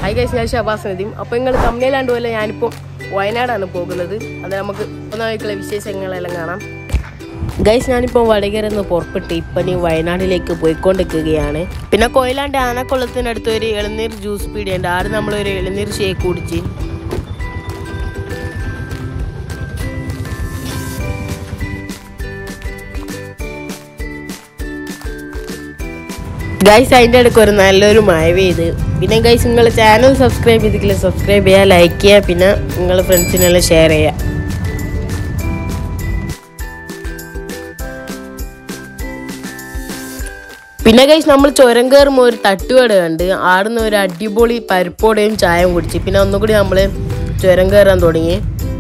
high guys ഞാൻ ഷബാസ് നദീം അപ്പോൾ നിങ്ങൾ തമ്മിലാണ്ട് പോലെ ഞാനിപ്പോൾ വയനാടാണ് പോകുന്നത് അത് നമുക്ക് ഒന്നാമേക്കുള്ള വിശേഷങ്ങളെല്ലാം കാണാം ഗൈസ് ഞാനിപ്പോൾ വടകര നിന്ന് പുറപ്പെട്ട് ഇപ്പം നീ വയനാട്ടിലേക്ക് പോയിക്കൊണ്ടിരിക്കുകയാണ് പിന്നെ കൊയിലാണ്ട് ആനക്കുളത്തിനടുത്ത് ഒരു ഇളനീർ ജ്യൂസ് പീടിയുണ്ട് ആടെ നമ്മളൊരു ഇളനീർ ഷേക്ക് കുടിച്ച് ഗൈസ് അതിൻ്റെ ഇടയ്ക്ക് ഒരു നല്ലൊരു മഴ പെയ്ത് പിന്നെ ഗൈസ് നിങ്ങൾ ചാനൽ സബ്സ്ക്രൈബ് ചെയ്തിട്ടില്ല സബ്സ്ക്രൈബ് ചെയ്യുക ലൈക്ക് ചെയ്യുക പിന്നെ നിങ്ങൾ ഫ്രണ്ട്സിനെല്ലാം ഷെയർ ചെയ്യുക പിന്നെ ഗൈസ് നമ്മൾ ചുരം കയറുമ്പോൾ ഒരു തട്ടുകട കണ്ട് ആടുന്ന ഒരു അടിപൊളി പരിപ്പോടെയും ചായയും കുടിച്ച് പിന്നെ ഒന്നുകൂടി നമ്മൾ ചുരം കയറാൻ തുടങ്ങി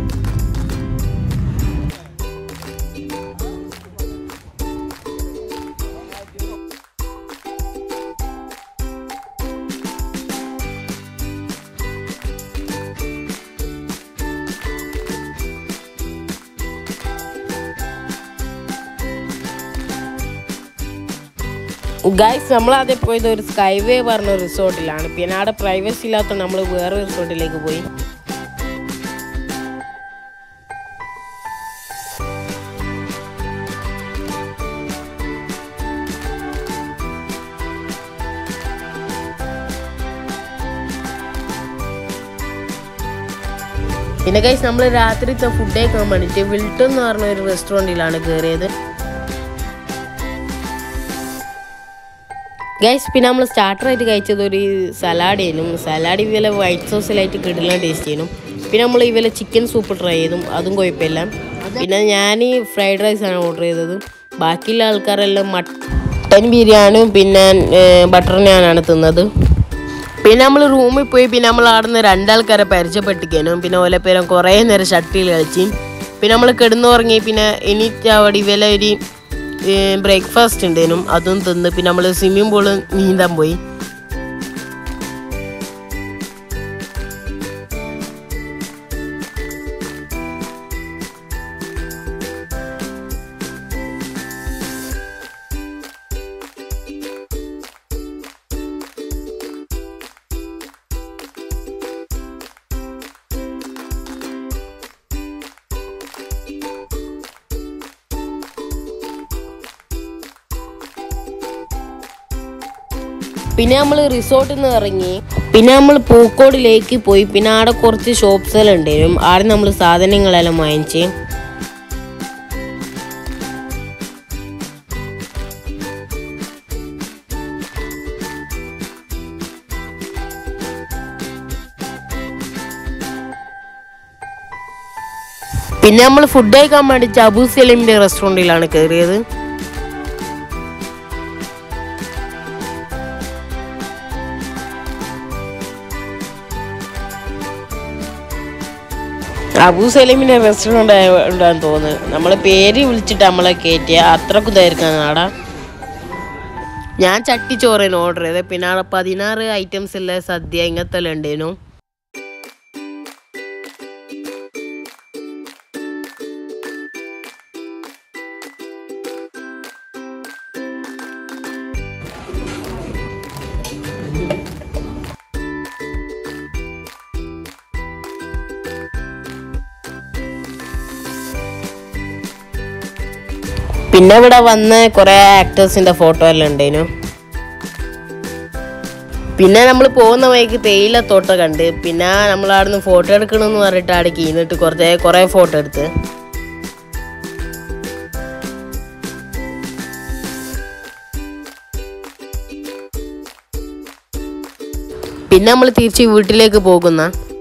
ഗൈസ് നമ്മൾ ആദ്യം പോയത് ഒരു സ്കൈവേ പറഞ്ഞ റിസോർട്ടിലാണ് പിന്നെ അവിടെ പ്രൈവസി ഇല്ലാത്ത നമ്മൾ വേറെ റിസോർട്ടിലേക്ക് പോയി പിന്നെ ഗൈസ് നമ്മൾ രാത്രിത്തെ ഫുഡ് കഴിക്കാൻ വേണ്ടിയിട്ട് വിൽട്ടൺ എന്ന് പറഞ്ഞ ഒരു റെസ്റ്റോറൻറ്റിലാണ് കയറിയത് ഗൈസ് പിന്നെ നമ്മൾ സ്റ്റാർട്ടറായിട്ട് കഴിച്ചത് ഒരു സലാഡേനും സലാഡ് ഇവലെ വൈറ്റ് സോസിലായിട്ട് കിടലാൻ ടേസ്റ്റ് ചെയ്യണം പിന്നെ നമ്മൾ ഇവലെ ചിക്കൻ സൂപ്പ് ട്രൈ ചെയ്തും അതും കുഴപ്പമില്ല പിന്നെ ഞാൻ ഫ്രൈഡ് റൈസ് ആണ് ഓർഡർ ചെയ്തത് ബാക്കിയുള്ള ആൾക്കാരെല്ലാം മട്ടൻ ബിരിയാണിയും പിന്നെ ബട്ടർ നാനാണ് തിന്നത് പിന്നെ നമ്മൾ റൂമിൽ പോയി പിന്നെ നമ്മൾ അവിടെ നിന്ന് രണ്ടാൾക്കാരെ പരിചയപ്പെട്ടിക്കാനും പിന്നെ ഓലെ പേരും കുറേ നേരം ഷട്ടിൽ കളിച്ച് പിന്നെ നമ്മൾ കിടന്നുറങ്ങി പിന്നെ എനിക്ക് അവിടെ ഇവലെ ഒരു ബ്രേക്ക്ഫാസ്റ്റ് ഉണ്ടേനും അതും തിന്ന് പിന്നെ നമ്മൾ സ്വിമ്മിംഗ് പൂള് നീന്താൻ പോയി പിന്നെ നമ്മൾ റിസോർട്ടിൽ നിന്ന് ഇറങ്ങി പിന്നെ നമ്മൾ പൂക്കോടിലേക്ക് പോയി പിന്നെ അവിടെ കുറച്ച് ഷോപ്സ് എല്ലാം ഉണ്ടായിരുന്നു അവിടെ നമ്മൾ സാധനങ്ങളെല്ലാം വാങ്ങിച്ച് പിന്നെ നമ്മൾ ഫുഡ് കഴിക്കാൻ വേണ്ടി അബൂ സലീമിന്റെ റെസ്റ്റോറൻറ്റിലാണ് കയറിയത് അബൂ സലീമിന്റെ റെസ്റ്റോറൻ്റ് ഉണ്ടാന്ന് തോന്നുന്നു നമ്മൾ പേര് വിളിച്ചിട്ട് നമ്മളെ കയറ്റിയ അത്രക്കും ഇതായിരിക്കും ആടാ ഞാൻ ചട്ടിച്ചോറിന് ഓർഡർ ചെയ്തത് പിന്നെ അവിടെ പതിനാറ് ഐറ്റംസ് ഉള്ള സദ്യ ഇങ്ങനത്തെ എല്ലാം ഉണ്ടായിരുന്നു പിന്നെ ഇവിടെ വന്ന് കുറെ ആക്ടേഴ്സിന്റെ ഫോട്ടോ എല്ലാം ഉണ്ടായിരുന്നു പിന്നെ നമ്മൾ പോകുന്ന വഴിക്ക് തേയില തോട്ട കണ്ട് പിന്നെ നമ്മൾ അവിടുന്ന് ഫോട്ടോ എടുക്കണമെന്ന് പറഞ്ഞിട്ട് അവിടെ കീന്നിട്ട് കുറച്ച് കുറെ ഫോട്ടോ എടുത്ത് പിന്നെ നമ്മൾ തിരിച്ച് വീട്ടിലേക്ക് പോകുന്ന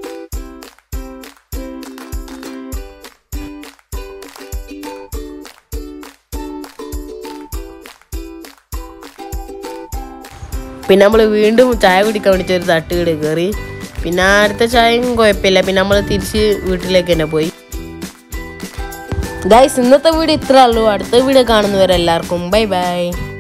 പിന്നെ നമ്മൾ വീണ്ടും ചായ കുടിക്കാൻ വേണ്ടിയിട്ട് ഒരു തട്ടുകട കയറി പിന്നെ അടുത്ത ചായയും കുഴപ്പമില്ല പിന്നെ നമ്മൾ തിരിച്ച് വീട്ടിലേക്ക് തന്നെ പോയി ഗൈസ് ഇന്നത്തെ വീഡിയോ ഇത്ര ഉള്ളൂ അടുത്ത വീഡിയോ കാണുന്നവരെല്ലാവർക്കും ബൈ ബൈ